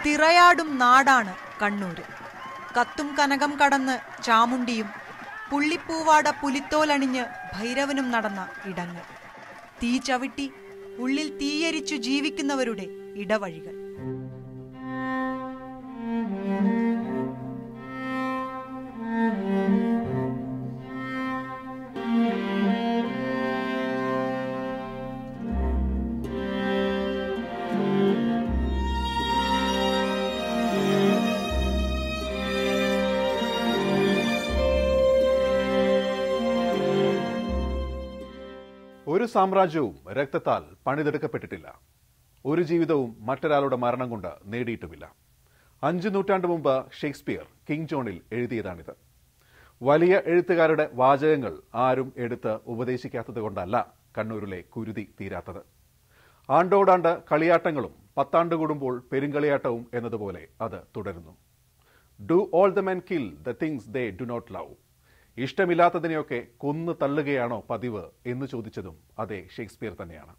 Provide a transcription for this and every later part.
തിറയാടും നാടാണ് കണ്ണൂര് കത്തും കനകം കടന്ന് ചാമുണ്ടിയും പുള്ളിപ്പൂവാട പുലിത്തോലണിഞ്ഞ് ഭൈരവനും നടന്ന ഇടങ്ങൾ തീ ചവിട്ടി ഉള്ളിൽ തീയരിച്ചു ജീവിക്കുന്നവരുടെ ഇടവഴികൾ ഒരു സാമ്രാജ്യവും രക്തത്താൽ പണിതെടുക്കപ്പെട്ടിട്ടില്ല ഒരു ജീവിതവും മറ്റൊരാളുടെ മരണം കൊണ്ട് നേടിയിട്ടുമില്ല അഞ്ചു നൂറ്റാണ്ട് മുമ്പ് ഷേക്സ്പിയർ കിങ് ജോണിൽ എഴുതിയതാണിത് വലിയ എഴുത്തുകാരുടെ വാചകങ്ങൾ ആരും എടുത്ത് ഉപദേശിക്കാത്തത് കൊണ്ടല്ല കണ്ണൂരിലെ കുരുതി തീരാത്തത് ആണ്ടോടാണ്ട് കളിയാട്ടങ്ങളും പത്താണ്ട് കൂടുമ്പോൾ പെരുങ്കളിയാട്ടവും എന്നതുപോലെ അത് തുടരുന്നു do all the men kill the things they do not love ഇഷ്ടമില്ലാത്തതിനെയൊക്കെ കൊന്നു തള്ളുകയാണോ പതിവ് എന്ന് ചോദിച്ചതും അതേ ഷേക്സ്പിയർ തന്നെയാണ്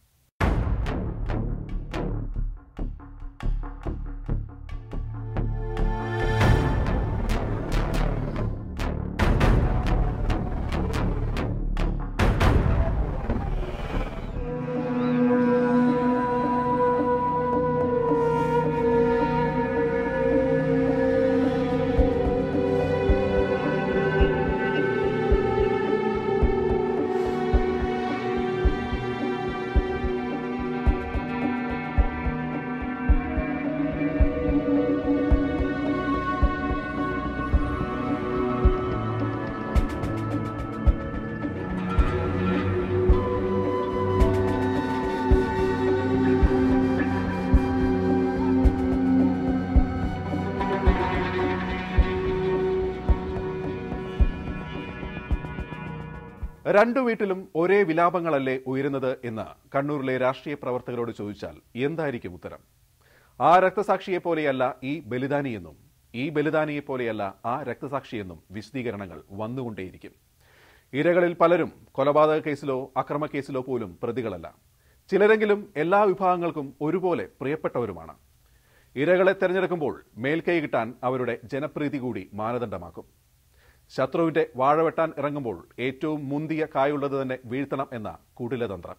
രണ്ടു വീട്ടിലും ഒരേ വിലാപങ്ങളല്ലേ ഉയരുന്നത് എന്ന് കണ്ണൂരിലെ രാഷ്ട്രീയ പ്രവർത്തകരോട് ചോദിച്ചാൽ എന്തായിരിക്കും ഉത്തരം ആ രക്തസാക്ഷിയെ പോലെയല്ല ഈ ബലിദാനിയെന്നും ഈ ബലിദാനിയെ പോലെയല്ല ആ രക്തസാക്ഷിയെന്നും വിശദീകരണങ്ങൾ വന്നുകൊണ്ടേയിരിക്കും ഇരകളിൽ പലരും കൊലപാതക കേസിലോ അക്രമ കേസിലോ പോലും പ്രതികളല്ല ചിലരെങ്കിലും എല്ലാ വിഭാഗങ്ങൾക്കും ഒരുപോലെ പ്രിയപ്പെട്ടവരുമാണ് ഇരകളെ തെരഞ്ഞെടുക്കുമ്പോൾ മേൽക്കൈ കിട്ടാൻ അവരുടെ ജനപ്രീതി കൂടി മാനദണ്ഡമാക്കും ശത്രുവിന്റെ വാഴ വെട്ടാൻ ഇറങ്ങുമ്പോൾ ഏറ്റവും മുന്തിയ കായുള്ളത് തന്നെ വീഴ്ത്തണം എന്ന കുടിലതന്ത്രം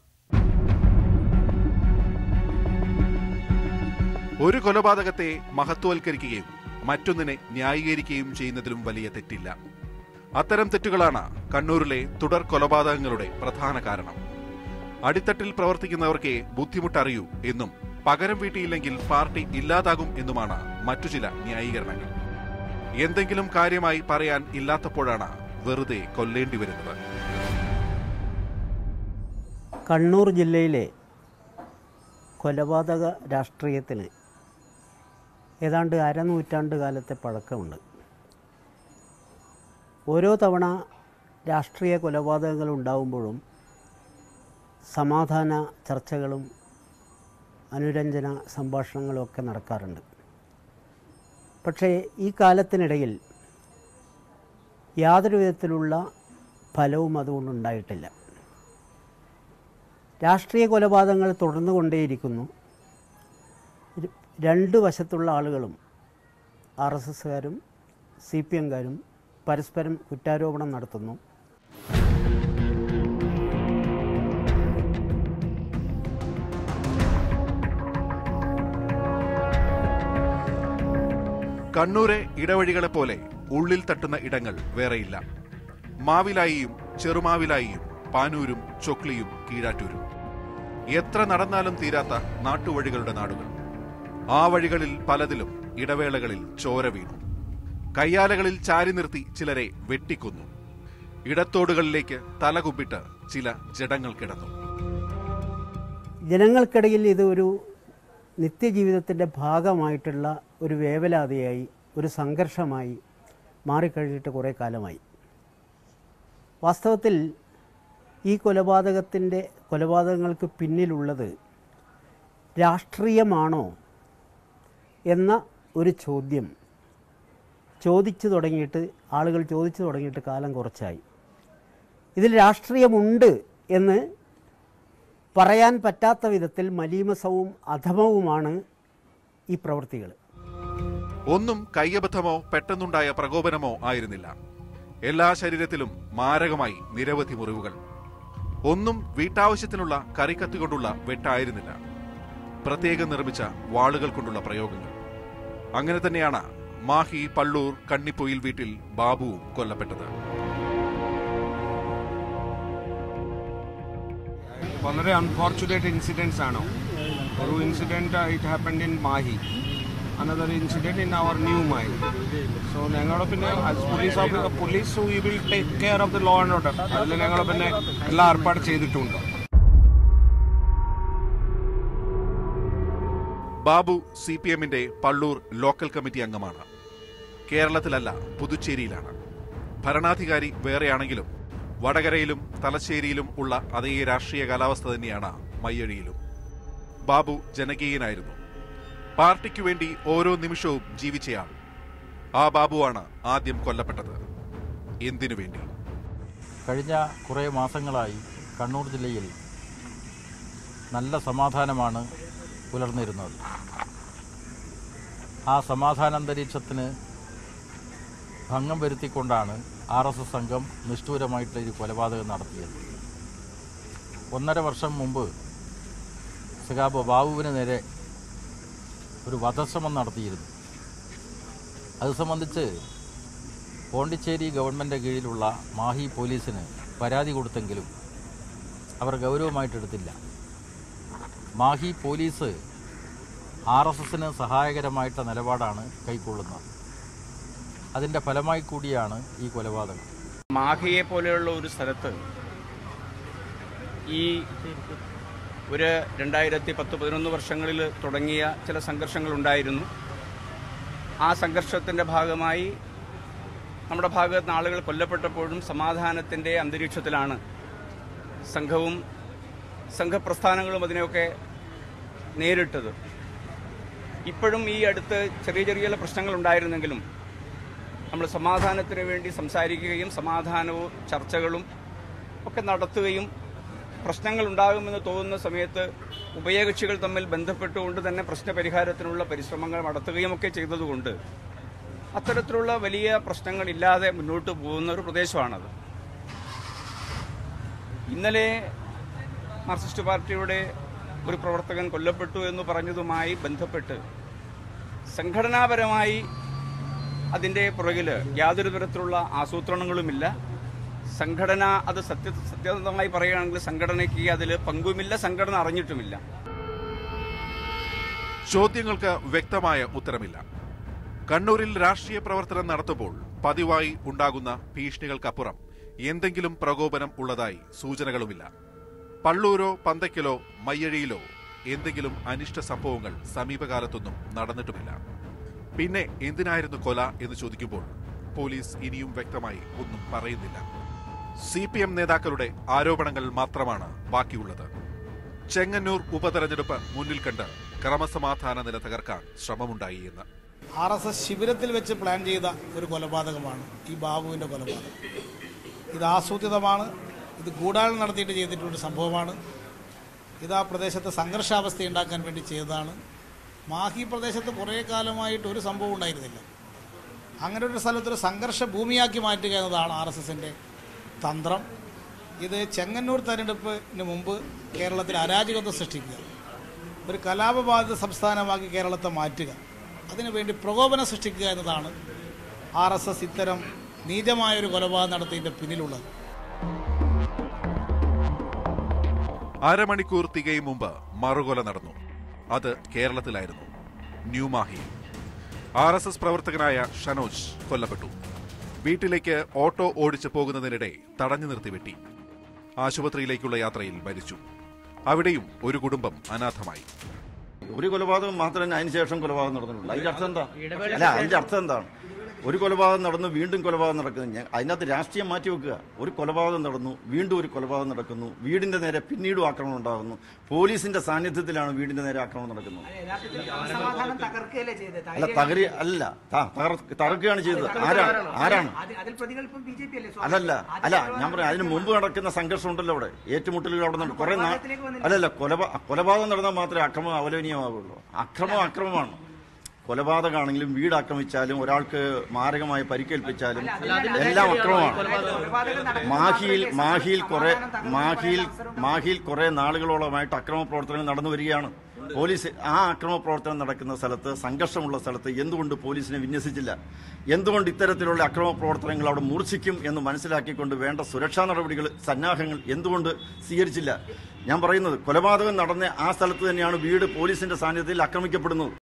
ഒരു കൊലപാതകത്തെ മഹത്വവൽക്കരിക്കുകയും മറ്റൊന്നിനെ ന്യായീകരിക്കുകയും ചെയ്യുന്നതിലും വലിയ തെറ്റില്ല അത്തരം തെറ്റുകളാണ് കണ്ണൂരിലെ തുടർ കൊലപാതകങ്ങളുടെ പ്രധാന കാരണം അടിത്തട്ടിൽ പ്രവർത്തിക്കുന്നവർക്കേ ബുദ്ധിമുട്ടറിയൂ എന്നും പകരം വീട്ടിയില്ലെങ്കിൽ പാർട്ടി ഇല്ലാതാകും എന്നുമാണ് മറ്റു ചില ന്യായീകരണങ്ങൾ എന്തെങ്കിലും കാര്യമായി പറയാൻ ഇല്ലാത്തപ്പോഴാണ് വെറുതെ കൊല്ലേണ്ടി വരുന്നത് കണ്ണൂർ ജില്ലയിലെ കൊലപാതക രാഷ്ട്രീയത്തിന് ഏതാണ്ട് അരനൂറ്റാണ്ട് കാലത്തെ പഴക്കമുണ്ട് ഓരോ തവണ രാഷ്ട്രീയ കൊലപാതകങ്ങൾ ഉണ്ടാകുമ്പോഴും സമാധാന ചർച്ചകളും അനുരഞ്ജന സംഭാഷണങ്ങളും ഒക്കെ നടക്കാറുണ്ട് പക്ഷേ ഈ കാലത്തിനിടയിൽ യാതൊരു വിധത്തിലുള്ള ഫലവും അതുകൊണ്ടുണ്ടായിട്ടില്ല രാഷ്ട്രീയ കൊലപാതകങ്ങൾ തുടർന്നു കൊണ്ടേയിരിക്കുന്നു ര- രണ്ട് വശത്തുള്ള ആളുകളും ആർ എസ് എസ്സുകാരും സി പി എംകാരും പരസ്പരം കുറ്റാരോപണം നടത്തുന്നു കണ്ണൂരെ ഇടവഴികളെ പോലെ ഉള്ളിൽ തട്ടുന്ന ഇടങ്ങൾ വേറെയില്ല മാവിലായിയും ചെറുമാവിലായിയും പാനൂരും ചൊക്ലിയും കീഴാറ്റൂരും എത്ര നടന്നാലും തീരാത്ത നാട്ടുവഴികളുടെ നാടുകൾ ആ വഴികളിൽ പലതിലും ഇടവേളകളിൽ ചോര വീണു കയ്യാലകളിൽ ചാരി നിർത്തി ചിലരെ വെട്ടിക്കൊന്നു ഇടത്തോടുകളിലേക്ക് തലകുമ്പിട്ട് ചില ജഡങ്ങൾ കിടന്നു ജനങ്ങൾക്കിടയിൽ ഇത് ഒരു നിത്യജീവിതത്തിൻ്റെ ഭാഗമായിട്ടുള്ള ഒരു വേവലാതിയായി ഒരു സംഘർഷമായി മാറിക്കഴിഞ്ഞിട്ട് കുറേ കാലമായി വാസ്തവത്തിൽ ഈ കൊലപാതകത്തിൻ്റെ കൊലപാതകങ്ങൾക്ക് പിന്നിലുള്ളത് രാഷ്ട്രീയമാണോ എന്ന ഒരു ചോദ്യം ചോദിച്ചു തുടങ്ങിയിട്ട് ആളുകൾ ചോദിച്ചു തുടങ്ങിയിട്ട് കാലം കുറച്ചായി ഇതിൽ രാഷ്ട്രീയമുണ്ട് എന്ന് പറയാൻ പറ്റാത്ത വിധത്തിൽ മലീമസവും അധമവുമാണ് ഈ പ്രവൃത്തികൾ ഒന്നും കയ്യബദ്ധമോ പെട്ടെന്നുണ്ടായ പ്രകോപനമോ ആയിരുന്നില്ല എല്ലാ ശരീരത്തിലും മാരകമായി നിരവധി മുറിവുകൾ ഒന്നും വീട്ടാവശ്യത്തിനുള്ള കറിക്കത്തി കൊണ്ടുള്ള വെട്ടായിരുന്നില്ല പ്രത്യേകം നിർമ്മിച്ച വാളുകൾ കൊണ്ടുള്ള പ്രയോഗങ്ങൾ അങ്ങനെ തന്നെയാണ് മാഹി പള്ളൂർ കണ്ണിപ്പൊയിൽ വീട്ടിൽ ബാബുവും കൊല്ലപ്പെട്ടത് വളരെ അൺഫോർച്ചുനേറ്റ് ഇൻസിഡൻസ് ആണ് ഒരു incident it happened in Mahe another incident in our New Mahe so ഞങ്ങൾ പിന്നെ police of police we will take care of the law and order അതിൽ ഞങ്ങൾ പിന്നെ എല്ലാ ഏർപ്പാട് ചെയ്തിട്ടുണ്ട് ബാബു സി പി എമ്മിന്റെ പള്ളൂർ ലോക്കൽ കമ്മിറ്റി അംഗമാണ് കേരളത്തിലല്ല പുതുച്ചേരിയിലാണ് ഭരണാധികാരി വേറെയാണെങ്കിലും വടകരയിലും തലശ്ശേരിയിലും ഉള്ള അതേ രാഷ്ട്രീയ കാലാവസ്ഥ തന്നെയാണ് മയ്യഴിയിലും ബാബു ജനകീയനായിരുന്നു പാർട്ടിക്കു വേണ്ടി ഓരോ നിമിഷവും ജീവിച്ചയാൾ ആ ബാബുവാണ് ആദ്യം കൊല്ലപ്പെട്ടത് എന്തിനു വേണ്ടി കഴിഞ്ഞ കുറേ മാസങ്ങളായി കണ്ണൂർ ജില്ലയിൽ നല്ല സമാധാനമാണ് പുലർന്നിരുന്നത് ആ സമാധാന അന്തരീക്ഷത്തിന് ഭംഗം വരുത്തിക്കൊണ്ടാണ് ആർ എസ് എസ് സംഘം നിഷ്ഠൂരമായിട്ടുള്ള ഒരു കൊലപാതകം നടത്തിയത് ഒന്നര വർഷം മുമ്പ് സഖാബ് ബാബുവിന് നേരെ ഒരു വധശ്രമം നടത്തിയിരുന്നു അത് സംബന്ധിച്ച് പോണ്ടിച്ചേരി ഗവൺമെൻറ് കീഴിലുള്ള മാഹി പോലീസിന് പരാതി കൊടുത്തെങ്കിലും അവർ ഗൗരവമായിട്ടെടുത്തില്ല മാഹി പോലീസ് ആർ എസ് എസിന് സഹായകരമായിട്ട നിലപാടാണ് കൈക്കൊള്ളുന്നത് അതിൻ്റെ ഫലമായി കൂടിയാണ് ഈ കൊലപാതകം മാഹിയെ പോലെയുള്ള ഒരു സ്ഥലത്ത് ഈ ഒരു രണ്ടായിരത്തി പത്ത് പതിനൊന്ന് വർഷങ്ങളിൽ തുടങ്ങിയ ചില സംഘർഷങ്ങൾ ഉണ്ടായിരുന്നു ആ സംഘർഷത്തിൻ്റെ ഭാഗമായി നമ്മുടെ ഭാഗത്ത് നിന്ന് ആളുകൾ കൊല്ലപ്പെട്ടപ്പോഴും സമാധാനത്തിൻ്റെ അന്തരീക്ഷത്തിലാണ് സംഘവും സംഘപ്രസ്ഥാനങ്ങളും അതിനെയൊക്കെ നേരിട്ടത് ഇപ്പോഴും ഈ അടുത്ത് ചെറിയ ചെറിയ പ്രശ്നങ്ങൾ ഉണ്ടായിരുന്നെങ്കിലും നമ്മൾ സമാധാനത്തിന് വേണ്ടി സംസാരിക്കുകയും സമാധാനവും ചർച്ചകളും ഒക്കെ നടത്തുകയും പ്രശ്നങ്ങൾ ഉണ്ടാകുമെന്ന് തോന്നുന്ന സമയത്ത് ഉഭയകക്ഷികൾ തമ്മിൽ ബന്ധപ്പെട്ടുകൊണ്ട് തന്നെ പ്രശ്നപരിഹാരത്തിനുള്ള പരിശ്രമങ്ങൾ നടത്തുകയും ഒക്കെ ചെയ്തതുകൊണ്ട് അത്തരത്തിലുള്ള വലിയ പ്രശ്നങ്ങളില്ലാതെ മുന്നോട്ട് പോകുന്ന ഒരു പ്രദേശമാണത് ഇന്നലെ മാർക്സിസ്റ്റ് പാർട്ടിയുടെ ഒരു പ്രവർത്തകൻ കൊല്ലപ്പെട്ടു എന്ന് പറഞ്ഞതുമായി ബന്ധപ്പെട്ട് സംഘടനാപരമായി അതിൻ്റെ പുറകിൽ യാതൊരു തരത്തിലുള്ള ആസൂത്രണങ്ങളുമില്ല സംഘടന അത് സത്യ സത്യസന്ധമായി പറയുകയാണെങ്കിൽ സംഘടനയ്ക്ക് അതിൽ പങ്കുമില്ല സംഘടന അറിഞ്ഞിട്ടുമില്ല ചോദ്യങ്ങൾക്ക് വ്യക്തമായ ഉത്തരമില്ല കണ്ണൂരിൽ രാഷ്ട്രീയ പ്രവർത്തനം നടത്തുമ്പോൾ പതിവായി ഉണ്ടാകുന്ന ഭീഷണികൾക്കപ്പുറം എന്തെങ്കിലും പ്രകോപനം ഉള്ളതായി സൂചനകളുമില്ല പള്ളൂരോ പന്തയ്ക്കലോ മയ്യഴിയിലോ എന്തെങ്കിലും അനിഷ്ട സംഭവങ്ങൾ സമീപകാലത്തൊന്നും നടന്നിട്ടുമില്ല പിന്നെ എന്തിനായിരുന്നു കൊല എന്ന് ചോദിക്കുമ്പോൾ പോലീസ് ഇനിയും വ്യക്തമായി ഒന്നും പറയുന്നില്ല സി പി എം നേതാക്കളുടെ ആരോപണങ്ങൾ മാത്രമാണ് ബാക്കിയുള്ളത് ചെങ്ങന്നൂർ ഉപതെരഞ്ഞെടുപ്പ് മുന്നിൽ കണ്ട് ക്രമസമാധാന നില തകർക്കാൻ ശ്രമമുണ്ടായി എന്ന് ആർ എസ് എസ് ശിബിരത്തിൽ വെച്ച് പ്ലാൻ ചെയ്ത ഒരു കൊലപാതകമാണ് ഈ ബാബുവിൻ്റെ കൊലപാതകം ഇത് ആസൂത്രിതമാണ് ഇത് ഗൂഢാലോചന നടത്തിയിട്ട് ചെയ്തിട്ടുള്ളൊരു സംഭവമാണ് ഇത് ആ പ്രദേശത്ത് സംഘർഷാവസ്ഥ ഉണ്ടാക്കാൻ വേണ്ടി ചെയ്തതാണ് മാഹി പ്രദേശത്ത് കുറേ കാലമായിട്ട് ഒരു സംഭവം ഉണ്ടായിരുന്നില്ല അങ്ങനെ ഒരു സ്ഥലത്തൊരു സംഘർഷ ഭൂമിയാക്കി മാറ്റുക എന്നതാണ് ആർ എസ് എസിൻ്റെ തന്ത്രം ഇത് ചെങ്ങന്നൂർ തെരഞ്ഞെടുപ്പിന് മുമ്പ് കേരളത്തിൽ അരാജകത്വം സൃഷ്ടിക്കുക ഒരു കലാപബാധിത സംസ്ഥാനമാക്കി കേരളത്തെ മാറ്റുക അതിനുവേണ്ടി പ്രകോപനം സൃഷ്ടിക്കുക എന്നതാണ് ആർ എസ് എസ് ഇത്തരം നീചമായൊരു കൊലപാതകം നടത്തിയതിൻ്റെ പിന്നിലുള്ളത് അരമണിക്കൂർ തികയും മുമ്പ് മറുകൊല നടന്നു അത് കേരളത്തിലായിരുന്നു ന്യൂമാഹി ആർ എസ് എസ് പ്രവർത്തകനായ ഷനോജ് കൊല്ലപ്പെട്ടു വീട്ടിലേക്ക് ഓട്ടോ ഓടിച്ചു പോകുന്നതിനിടെ തടഞ്ഞു നിർത്തി വെട്ടി ആശുപത്രിയിലേക്കുള്ള യാത്രയിൽ മരിച്ചു അവിടെയും ഒരു കുടുംബം അനാഥമായി ഒരു കൊലപാതകം മാത്രമേ അതിന് ശേഷം കൊലപാതകം നടന്നിട്ടുള്ളൂ അതിന്റെ അർത്ഥം എന്താ അല്ല അതിന്റെ അർത്ഥം എന്താണ് ഒരു കൊലപാതകം നടന്നു വീണ്ടും കൊലപാതകം നടക്കുന്നു ഞാൻ അതിനകത്ത് രാഷ്ട്രീയം മാറ്റി വെക്കുക ഒരു കൊലപാതകം നടന്നു വീണ്ടും ഒരു കൊലപാതകം നടക്കുന്നു വീടിന്റെ നേരെ പിന്നീടും ആക്രമണം ഉണ്ടാകുന്നു പോലീസിന്റെ സാന്നിധ്യത്തിലാണ് വീടിന്റെ നേരെ ആക്രമണം നടക്കുന്നത് സമാധാനം തകർക്കുകയല്ലേ ചെയ്തത് അല്ല തകരി അല്ല ത- തകർ- തകർക്കുകയാണ് ചെയ്തത് ആരാണ് ആരാണ് അത് അതിൽ പ്രതികൾ ഇപ്പം ബി ജെ പി അല്ലേ അല്ലല്ല അല്ല ഞാൻ പറയാം അതിന് മുമ്പ് നടക്കുന്ന സംഘർഷം ഉണ്ടല്ലോ അവിടെ ഏറ്റുമുട്ടലുകൾ അവിടെ നടക്കും കുറെ അല്ലല്ല കൊലപാ കൊലപാതകം നടന്നാൽ മാത്രമേ അക്രമം അവലോനീയമാവുള്ളൂ അക്രമം അക്രമമാണ് കൊലപാതകമാണെങ്കിലും വീട് ആക്രമിച്ചാലും ഒരാൾക്ക് മാരകമായി പരിക്കേൽപ്പിച്ചാലും എല്ലാം അക്രമമാണ് മാഹിയിൽ മാഹിയിൽ കുറെ മാഹിയിൽ മാഹിയിൽ കുറെ നാളുകളോളമായിട്ട് അക്രമ പ്രവർത്തനങ്ങൾ നടന്നു വരികയാണ് പോലീസ് ആ അക്രമ പ്രവർത്തനം നടക്കുന്ന സ്ഥലത്ത് സംഘർഷമുള്ള സ്ഥലത്ത് എന്തുകൊണ്ട് പോലീസിനെ വിന്യസിച്ചില്ല എന്തുകൊണ്ട് ഇത്തരത്തിലുള്ള അക്രമ പ്രവർത്തനങ്ങൾ അവിടെ മൂർച്ഛിക്കും എന്ന് മനസ്സിലാക്കിക്കൊണ്ട് വേണ്ട സുരക്ഷാ നടപടികൾ സന്നാഹങ്ങൾ എന്തുകൊണ്ട് സ്വീകരിച്ചില്ല ഞാൻ പറയുന്നത് കൊലപാതകം നടന്ന ആ സ്ഥലത്ത് തന്നെയാണ് വീട് പോലീസിന്റെ സാന്നിധ്യത്തിൽ ആക്രമിക്കപ്പെടുന്നത്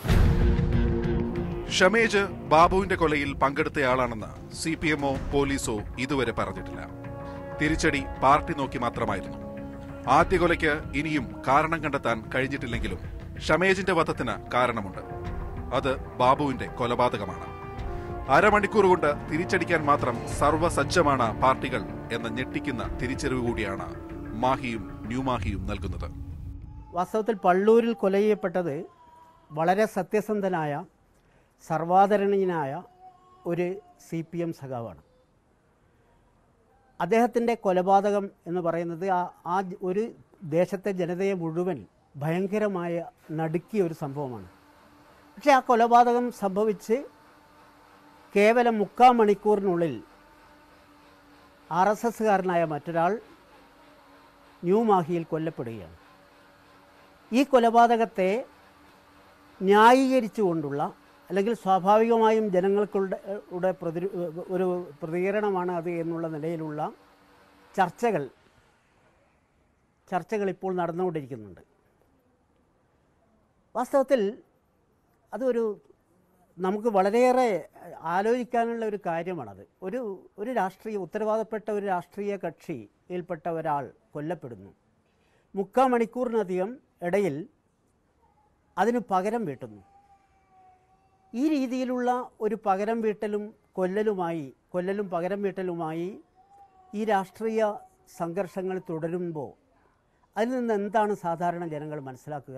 ഷമേജ് ബാബുവിന്റെ കൊലയിൽ പങ്കെടുത്തയാളാണെന്ന് സി പി എമ്മോ പോലീസോ ഇതുവരെ പറഞ്ഞിട്ടില്ല തിരിച്ചടി പാർട്ടി നോക്കി മാത്രമായിരുന്നു ആദ്യ കൊലയ്ക്ക് ഇനിയും കാരണം കണ്ടെത്താൻ കഴിഞ്ഞിട്ടില്ലെങ്കിലും ഷമേജിന്റെ വധത്തിന് കാരണമുണ്ട് അത് ബാബുവിന്റെ കൊലപാതകമാണ് അരമണിക്കൂർ കൊണ്ട് തിരിച്ചടിക്കാൻ മാത്രം സർവസജ്ജമാണ് പാർട്ടികൾ എന്ന ഞെട്ടിക്കുന്ന തിരിച്ചറിവ് കൂടിയാണ് മാഹിയും ന്യൂമാഹിയും നൽകുന്നത് വാസ്തവത്തിൽ പള്ളൂരിൽ കൊല ചെയ്യപ്പെട്ടത് വളരെ സത്യസന്ധനായ സർവാദരണീയനായ ഒരു സി പി എം സഖാവാണ് അദ്ദേഹത്തിൻ്റെ കൊലപാതകം എന്ന് പറയുന്നത് ആ ആ ജ- ഒരു ദേശത്തെ ജനതയെ മുഴുവൻ ഭയങ്കരമായ നടുക്കിയ ഒരു സംഭവമാണ് പക്ഷേ ആ കൊലപാതകം സംഭവിച്ച് കേവലം മുക്കാൽ മണിക്കൂറിനുള്ളിൽ ആർ എസ് എസ്സുകാരനായ മറ്റൊരാൾ ന്യൂമാഹിയിൽ കൊല്ലപ്പെടുകയാണ് ഈ കൊലപാതകത്തെ ന്യായീകരിച്ചുകൊണ്ടുള്ള അല്ലെങ്കിൽ സ്വാഭാവികമായും ജനങ്ങൾക്കുടെ യുടെ പ്രതി ഒരു പ്രതികരണമാണ് അത് എന്നുള്ള നിലയിലുള്ള ചർച്ചകൾ ചർച്ചകൾ ഇപ്പോൾ നടന്നുകൊണ്ടിരിക്കുന്നുണ്ട് വാസ്തവത്തിൽ അതൊരു നമുക്ക് വളരെയേറെ ആലോചിക്കാനുള്ള ഒരു കാര്യമാണത് ഒരു ഒരു രാഷ്ട്രീയ ഉത്തരവാദപ്പെട്ട ഒരു രാഷ്ട്രീയ കക്ഷിയിൽപ്പെട്ട ഒരാൾ കൊല്ലപ്പെടുന്നു മുക്കാൽ മണിക്കൂറിനധികം ഇടയിൽ അതിന് പകരം വീട്ടുന്നു ഈ രീതിയിലുള്ള ഒരു പകരം വീട്ടലും കൊല്ലലുമായി കൊല്ലലും പകരം വീട്ടലുമായി ഈ രാഷ്ട്രീയ സംഘർഷങ്ങൾ തുടരുമ്പോൾ അതിൽ നിന്ന് എന്താണ് സാധാരണ ജനങ്ങൾ മനസ്സിലാക്കുക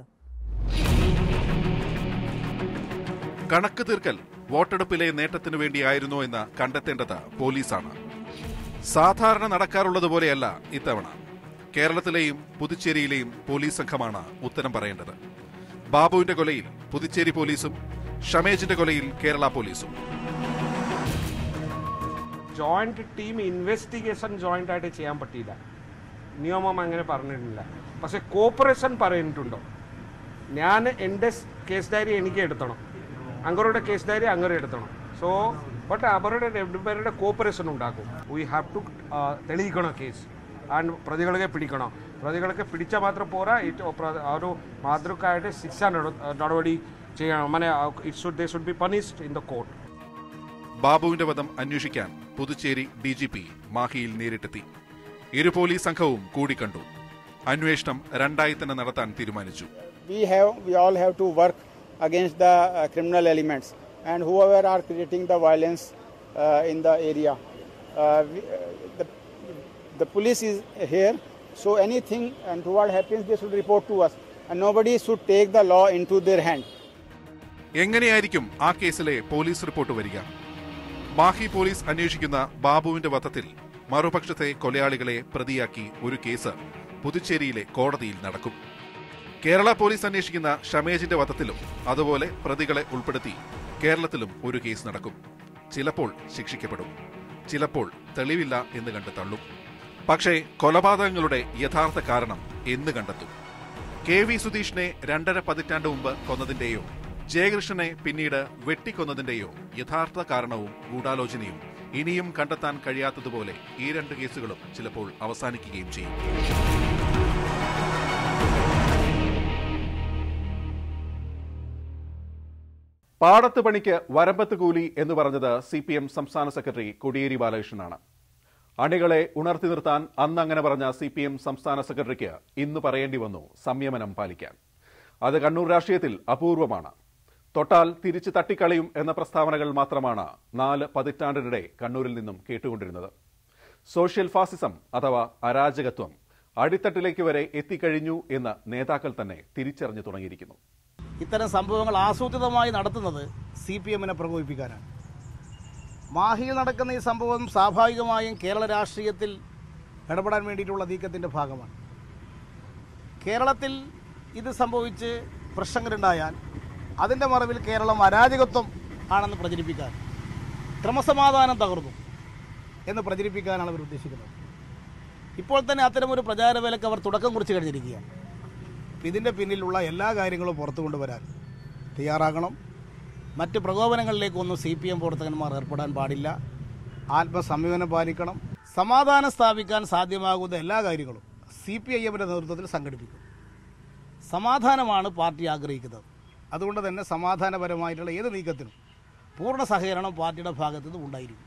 കണക്ക് തീർക്കൽ വോട്ടെടുപ്പിലെ നേട്ടത്തിനു വേണ്ടിയായിരുന്നോ എന്ന് കണ്ടെത്തേണ്ടത് പോലീസാണ് സാധാരണ നടക്കാറുള്ളതുപോലെയല്ല ഇത്തവണ കേരളത്തിലെയും പുതുച്ചേരിയിലെയും പോലീസ് സംഘമാണ് ഉത്തരം പറയേണ്ടത് ബാബുവിന്റെ കൊലയിൽ പുതുച്ചേരി പോലീസും ഷമേജിന്റെ കൊലയിൽ കേരള പോലീസും ജോയിന്റ് ടീം ഇൻവെസ്റ്റിഗേഷൻ ജോയിന്റ് ആയിട്ട് ചെയ്യാൻ പറ്റിയില്ല നിയമം അങ്ങനെ പറഞ്ഞിട്ടില്ല പക്ഷെ കോപ്പറേഷൻ പറയുന്നുണ്ടോ ഞാൻ എൻ്റെ കേസ് ഡയറി എനിക്ക് എടുത്തണം അങ്ങരുടെ കേസ് ഡയറി അങ്ങനെ എടുത്തണം സോ ബട്ട് അവരുടെ രണ്ടുപേരുടെ കോപ്പറേഷൻ ഉണ്ടാക്കും വി ഹാവ് ടു തെളിയിക്കണം കേസ് ആൻഡ് പ്രതികളെ പിടിക്കണം പ്രതികളൊക്കെ പിടിച്ചാൽ മാത്രം പോരാ ഇറ്റ് ഒരു മാതൃക്കായിട്ട് ശിക്ഷ നട- നടപടി ചെയ്യണം മനെ it should they should be punished in the court ബാബുവിന്റെ വധം അന്വേഷിക്കാൻ പുതുച്ചേരി ഡി ജി പി മാഹിയിൽ നേരിട്ടെത്തി ഇരു പോലീസ് സംഘവും കൂടിക്കണ്ടു അന്വേഷണം രണ്ടായി തന്നെ നടത്താൻ തീരുമാനിച്ചു we have we all have to work against the uh, criminal elements and whoever are creating the violence uh, in the area uh, we, uh, the, the police is here so anything and what happens they should report to us and nobody should take the law into their hand എങ്ങനെയായിരിക്കും ആ കേസിലെ police report വരിക Mahe police അന്വേഷിക്കുന്ന ബാബുവിന്റെ വധത്തിൽ മറുപക്ഷത്തെ കൊലയാളികളെ പ്രതിയാക്കി ഒരു case പുതുച്ചേരിയിലെ കോടതിയിൽ നടക്കും Kerala police അന്വേഷിക്കുന്ന ഷമേജിന്റെ വധത്തിലും അതുപോലെ പ്രതികളെ ഉൾപ്പെടുത്തി കേരളത്തിലും ഒരു കേസ് നടക്കും ചിലപ്പോൾ ശിക്ഷിക്കപ്പെടും ചിലപ്പോൾ തെളിവില്ല എന്ന് കണ്ട് തള്ളും പക്ഷേ കൊലപാതകങ്ങളുടെ യഥാർത്ഥ കാരണം എന്ന് കണ്ടെത്തും കെ വി സുധീഷിനെ രണ്ടര പതിറ്റാണ്ട് മുമ്പ് കൊന്നതിന്റെയോ ജയകൃഷ്ണനെ പിന്നീട് വെട്ടിക്കൊന്നതിന്റെയോ യഥാർത്ഥ കാരണവും ഗൂഢാലോചനയും ഇനിയും കണ്ടെത്താൻ കഴിയാത്തതുപോലെ ഈ രണ്ട് കേസുകളും ചിലപ്പോൾ അവസാനിക്കുകയും ചെയ്യും പാടത്ത് പണിക്ക് വരമ്പത്ത് കൂലി എന്ന് പറഞ്ഞത് സി പി എം സംസ്ഥാന സെക്രട്ടറി കോടിയേരി ബാലകൃഷ്ണനാണ് അണികളെ ഉണർത്തി നിർത്താൻ അന്ന് അങ്ങനെ പറഞ്ഞ സി പി എം സംസ്ഥാന സെക്രട്ടറിക്ക് ഇന്ന് പറയേണ്ടി വന്നു സംയമനം പാലിക്കാൻ അത് കണ്ണൂർ രാഷ്ട്രീയത്തിൽ അപൂർവമാണ് തൊട്ടാൽ തിരിച്ചു തട്ടിക്കളയും എന്ന പ്രസ്താവനകൾ മാത്രമാണ് നാല് പതിറ്റാണ്ടിനിടെ കണ്ണൂരിൽ നിന്നും കേട്ടുകൊണ്ടിരുന്നത് സോഷ്യൽ ഫാസിസം അഥവാ അരാജകത്വം അടിത്തട്ടിലേക്ക് വരെ എത്തിക്കഴിഞ്ഞു എന്ന് നേതാക്കൾ തന്നെ തിരിച്ചറിഞ്ഞു തുടങ്ങിയിരിക്കുന്നു ഇത്തരം സംഭവങ്ങൾ ആസൂത്രിതമായി നടത്തുന്നത് സി പി എമ്മിനെ പ്രകോപിപ്പിക്കാനാണ് മാഹിയിൽ നടക്കുന്ന ഈ സംഭവം സ്വാഭാവികമായും കേരള രാഷ്ട്രീയത്തിൽ ഇടപെടാൻ വേണ്ടിയിട്ടുള്ള നീക്കത്തിൻ്റെ ഭാഗമാണ് കേരളത്തിൽ ഇത് സംഭവിച്ച് പ്രശ്നങ്ങളുണ്ടായാൽ അതിൻ്റെ മറവിൽ കേരളം അരാജകത്വം ആണെന്ന് പ്രചരിപ്പിക്കാൻ ക്രമസമാധാനം തകർന്നു എന്ന് പ്രചരിപ്പിക്കാനാണ് അവർ ഉദ്ദേശിക്കുന്നത് ഇപ്പോൾ തന്നെ അത്തരമൊരു പ്രചാരവേലക്ക് അവർ തുടക്കം കുറിച്ച് കഴിഞ്ഞിരിക്കുകയാണ് അപ്പം ഇതിൻ്റെ പിന്നിലുള്ള എല്ലാ കാര്യങ്ങളും പുറത്തു കൊണ്ടുവരാൻ തയ്യാറാകണം മറ്റ് പ്രകോപനങ്ങളിലേക്കൊന്നും സി പി എം പ്രവർത്തകന്മാർ ഏർപ്പെടാൻ പാടില്ല ആത്മസംയമനം പാലിക്കണം സമാധാനം സ്ഥാപിക്കാൻ സാധ്യമാകുന്ന എല്ലാ കാര്യങ്ങളും സി പി ഐ എമ്മിൻ്റെ നേതൃത്വത്തിൽ സംഘടിപ്പിക്കും സമാധാനമാണ് പാർട്ടി ആഗ്രഹിക്കുന്നത് അതുകൊണ്ട് തന്നെ സമാധാനപരമായിട്ടുള്ള ഏത് നീക്കത്തിനും പൂർണ്ണ സഹകരണം പാർട്ടിയുടെ ഭാഗത്തു നിന്നും ഉണ്ടായിരിക്കും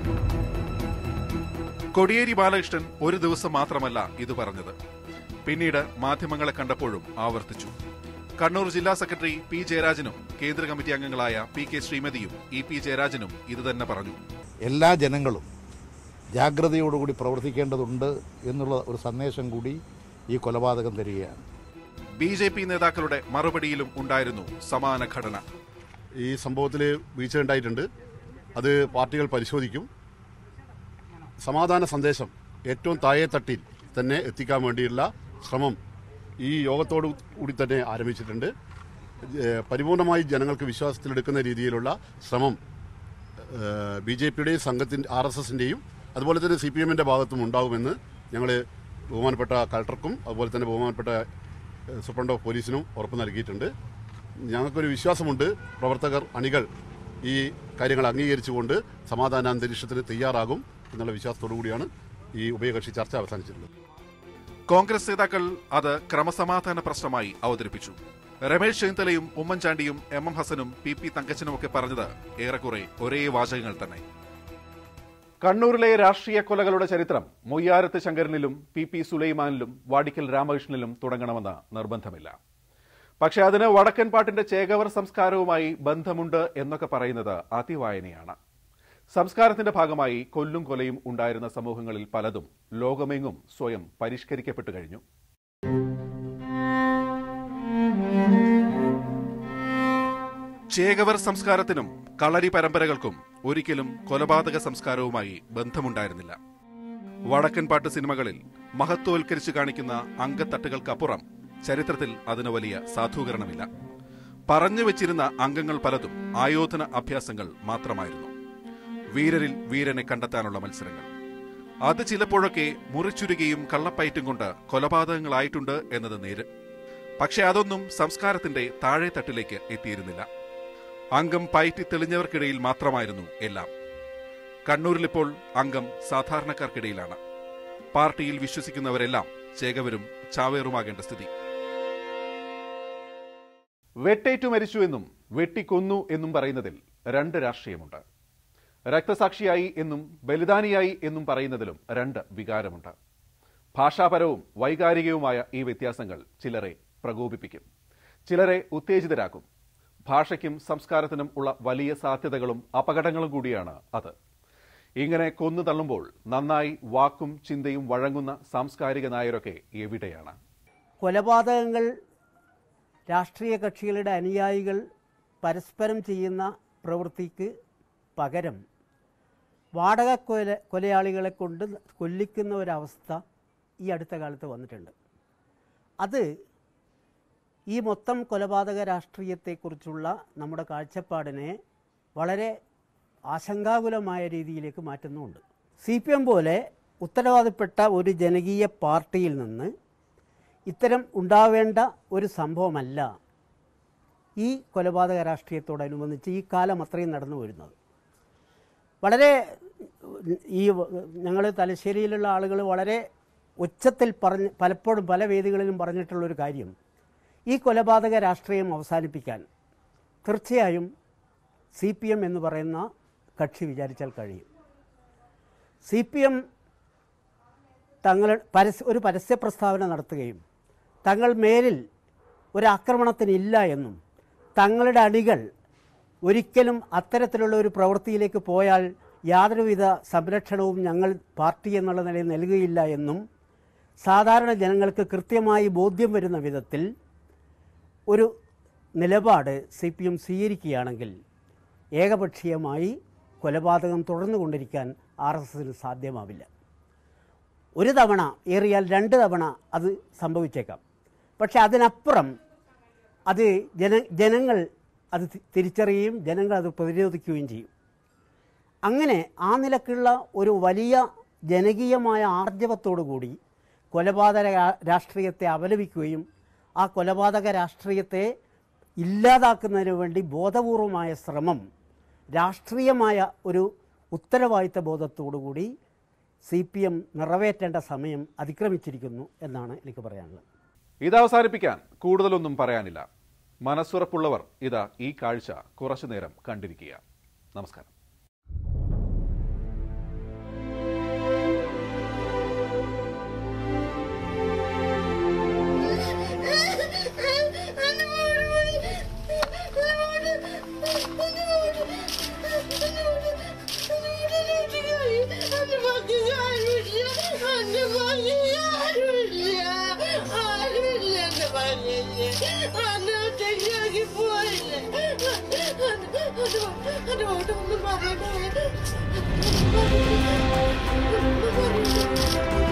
കോടിയേരി ബാലകൃഷ്ണൻ ഒരു ദിവസം മാത്രമല്ല ഇത് പറഞ്ഞത് പിന്നീട് മാധ്യമങ്ങളെ കണ്ടപ്പോഴും ആവർത്തിച്ചു കണ്ണൂർ ജില്ലാ സെക്രട്ടറി പി ജയരാജനും കേന്ദ്ര കമ്മിറ്റി അംഗങ്ങളായ പി കെ ശ്രീമതിയും ഇ പി ജയരാജനും ഇത് തന്നെ പറഞ്ഞു എല്ലാ ജനങ്ങളും ജാഗ്രതയോടുകൂടി പ്രവർത്തിക്കേണ്ടതുണ്ട് എന്നുള്ള ഒരു സന്ദേശം കൂടി ഈ കൊലപാതകം തരികയാണ് ബി ജെ പി നേതാക്കളുടെ മറുപടിയിലും ഉണ്ടായിരുന്നു സമാന ഘടന ഈ സംഭവത്തിൽ വീഴ്ച ഉണ്ടായിട്ടുണ്ട് അത് പാർട്ടികൾ പരിശോധിക്കും സമാധാന സന്ദേശം ഏറ്റവും താഴെ തട്ടിൽ തന്നെ എത്തിക്കാൻ വേണ്ടിയുള്ള ശ്രമം ഈ യോഗത്തോടു കൂടി തന്നെ ആരംഭിച്ചിട്ടുണ്ട് ഏഹ് പരിപൂർണമായി ജനങ്ങൾക്ക് വിശ്വാസത്തിലെടുക്കുന്ന രീതിയിലുള്ള ശ്രമം ബി ജെ പിയുടെയും സംഘത്തിൻ്റെ ആർ എസ് എസിൻ്റെയും അതുപോലെ തന്നെ സി പി എമ്മിൻ്റെ ഭാഗത്തും ഉണ്ടാകുമെന്ന് ഞങ്ങൾ ബഹുമാനപ്പെട്ട കളക്ടർക്കും അതുപോലെ തന്നെ ബഹുമാനപ്പെട്ട ഏഹ് സൂപ്രണ്ട് ഓഫ് പോലീസിനും ഉറപ്പ് നൽകിയിട്ടുണ്ട് ഞങ്ങൾക്കൊരു വിശ്വാസമുണ്ട് പ്രവർത്തകർ അണികൾ ഈ കാര്യങ്ങൾ അംഗീകരിച്ചുകൊണ്ട് സമാധാന അന്തരീക്ഷത്തിന് തയ്യാറാകും എന്നുള്ള വിശ്വാസത്തോടു കൂടിയാണ് ഈ ഉഭയകക്ഷി ചർച്ച അവസാനിച്ചിട്ടുള്ളത് കോൺഗ്രസ് നേതാക്കൾ അത് ക്രമസമാധാന പ്രശ്നമായി അവതരിപ്പിച്ചു രമേശ് ചെന്നിത്തലയും ഉമ്മൻചാണ്ടിയും എം എം ഹസനും പി പി തങ്കച്ചനുമൊക്കെ പറഞ്ഞത് ഏറെക്കുറെ ഒരേ വാചകങ്ങൾ തന്നെ കണ്ണൂരിലെ രാഷ്ട്രീയ കൊലകളുടെ ചരിത്രം മൊയ്യാരത്ത് ശങ്കരനിലും പി പി സുലൈമാനിലും വാടിക്കൽ രാമകൃഷ്ണനിലും തുടങ്ങണമെന്ന് നിർബന്ധമില്ല പക്ഷെ അതിന് വടക്കൻ പാട്ടിന്റെ ചേകവർ സംസ്കാരവുമായി ബന്ധമുണ്ട് എന്നൊക്കെ പറയുന്നത് അതിവായനയാണ് സംസ്കാരത്തിന്റെ ഭാഗമായി കൊല്ലും കൊലയും ഉണ്ടായിരുന്ന സമൂഹങ്ങളിൽ പലതും ലോകമെങ്ങും സ്വയം പരിഷ്കരിക്കപ്പെട്ടു കഴിഞ്ഞു ചേകവർ സംസ്കാരത്തിനും കളരി പരമ്പരകൾക്കും ഒരിക്കലും കൊലപാതക സംസ്കാരവുമായി ബന്ധമുണ്ടായിരുന്നില്ല വടക്കൻ പാട്ട് സിനിമകളിൽ മഹത്വവൽക്കരിച്ചു കാണിക്കുന്ന അംഗത്തട്ടുകൾക്കപ്പുറം ചരിത്രത്തിൽ അതിന് വലിയ സാധൂകരണമില്ല പറഞ്ഞു വെച്ചിരുന്ന അംഗങ്ങൾ പലതും ആയോധന അഭ്യാസങ്ങൾ മാത്രമായിരുന്നു വീരരിൽ വീരനെ കണ്ടെത്താനുള്ള മത്സരങ്ങൾ അത് ചിലപ്പോഴൊക്കെ മുറിച്ചുരുകയും കള്ളപ്പയറ്റും കൊണ്ട് കൊലപാതകങ്ങളായിട്ടുണ്ട് എന്നത് നേര് പക്ഷെ അതൊന്നും സംസ്കാരത്തിന്റെ താഴെ തട്ടിലേക്ക് എത്തിയിരുന്നില്ല അംഗം പയറ്റി തെളിഞ്ഞവർക്കിടയിൽ മാത്രമായിരുന്നു എല്ലാം കണ്ണൂരിലിപ്പോൾ അംഗം സാധാരണക്കാർക്കിടയിലാണ് പാർട്ടിയിൽ വിശ്വസിക്കുന്നവരെല്ലാം ചേകവരും ചാവേറുമാകേണ്ട സ്ഥിതി വെട്ടേറ്റു മരിച്ചു എന്നും വെട്ടിക്കൊന്നു എന്നും പറയുന്നതിൽ രണ്ട് രാഷ്ട്രീയമുണ്ട് രക്തസാക്ഷിയായി എന്നും ബലിദാനിയായി എന്നും പറയുന്നതിലും രണ്ട് വികാരമുണ്ട് ഭാഷാപരവും വൈകാരികവുമായ ഈ വ്യത്യാസങ്ങൾ ചിലരെ പ്രകോപിപ്പിക്കും ചിലരെ ഉത്തേജിതരാക്കും ഭാഷയ്ക്കും സംസ്കാരത്തിനും ഉള്ള വലിയ സാധ്യതകളും അപകടങ്ങളും കൂടിയാണ് അത് ഇങ്ങനെ കൊന്നു തള്ളുമ്പോൾ നന്നായി വാക്കും ചിന്തയും വഴങ്ങുന്ന സാംസ്കാരിക നായരൊക്കെ എവിടെയാണ് കൊലപാതകങ്ങൾ രാഷ്ട്രീയ കക്ഷികളുടെ അനുയായികൾ പരസ്പരം ചെയ്യുന്ന പ്രവൃത്തിക്ക് പകരം വാടക കൊല കൊലയാളികളെ കൊണ്ട് കൊല്ലിക്കുന്ന ഒരവസ്ഥ ഈ അടുത്ത കാലത്ത് വന്നിട്ടുണ്ട് അത് ഈ മൊത്തം കൊലപാതക രാഷ്ട്രീയത്തെക്കുറിച്ചുള്ള നമ്മുടെ കാഴ്ചപ്പാടിനെ വളരെ ആശങ്കാകുലമായ രീതിയിലേക്ക് മാറ്റുന്നുമുണ്ട് സി പി എം പോലെ ഉത്തരവാദപ്പെട്ട ഒരു ജനകീയ പാർട്ടിയിൽ നിന്ന് ഇത്തരം ഉണ്ടാവേണ്ട ഒരു സംഭവമല്ല ഈ കൊലപാതക രാഷ്ട്രീയത്തോടനുബന്ധിച്ച് ഈ കാലം അത്രയും നടന്നു വരുന്നത് വളരെ ഈ ഞങ്ങൾ തലശ്ശേരിയിലുള്ള ആളുകൾ വളരെ ഉച്ചത്തിൽ പറഞ്ഞ് പലപ്പോഴും പല വേദികളിലും പറഞ്ഞിട്ടുള്ളൊരു കാര്യം ഈ കൊലപാതക രാഷ്ട്രീയം അവസാനിപ്പിക്കാൻ തീർച്ചയായും സി പി എം എന്ന് പറയുന്ന കക്ഷി വിചാരിച്ചാൽ കഴിയും സി പി എം തങ്ങൾ പരസ്യ ഒരു പരസ്യ പ്രസ്താവന നടത്തുകയും തങ്ങൾ മേലിൽ ഒരു ആക്രമണത്തിനില്ല എന്നും തങ്ങളുടെ അണികൾ ഒരിക്കലും അത്തരത്തിലുള്ള ഒരു പ്രവൃത്തിയിലേക്ക് പോയാൽ യാതൊരുവിധ സംരക്ഷണവും ഞങ്ങൾ പാർട്ടി എന്നുള്ള നിലയിൽ നൽകുകയില്ല എന്നും സാധാരണ ജനങ്ങൾക്ക് കൃത്യമായി ബോധ്യം വരുന്ന വിധത്തിൽ ഒരു നിലപാട് സി പി എം സ്വീകരിക്കുകയാണെങ്കിൽ ഏകപക്ഷീയമായി കൊലപാതകം തുടർന്നുകൊണ്ടിരിക്കാൻ ആർ എസ് എസിന് സാധ്യമാവില്ല ഒരു തവണ ഏറിയാൽ രണ്ട് തവണ അത് സംഭവിച്ചേക്കാം പക്ഷെ അതിനപ്പുറം അത് ജന ജനങ്ങൾ അത് തി- തിരിച്ചറിയുകയും ജനങ്ങൾ അത് പ്രതിരോധിക്കുകയും ചെയ്യും അങ്ങനെ ആ നിലക്കുള്ള ഒരു വലിയ ജനകീയമായ ആർജവത്തോടു കൂടി കൊലപാതക രാ- രാഷ്ട്രീയത്തെ അപലപിക്കുകയും ആ കൊലപാതക രാഷ്ട്രീയത്തെ ഇല്ലാതാക്കുന്നതിന് വേണ്ടി ബോധപൂർവമായ ശ്രമം രാഷ്ട്രീയമായ ഒരു ഉത്തരവാദിത്ത ബോധത്തോടുകൂടി സി പി എം നിറവേറ്റേണ്ട സമയം അതിക്രമിച്ചിരിക്കുന്നു എന്നാണ് എനിക്ക് പറയാനുള്ളത് ഇത് അവസാനിപ്പിക്കാൻ കൂടുതലൊന്നും പറയാനില്ല മനസ്സുറപ്പുള്ളവർ ഇതാ ഈ കാഴ്ച കുറച്ചു നേരം കണ്ടിരിക്കുക നമസ്കാരം അതുകൊണ്ടൊന്നും പറയണേ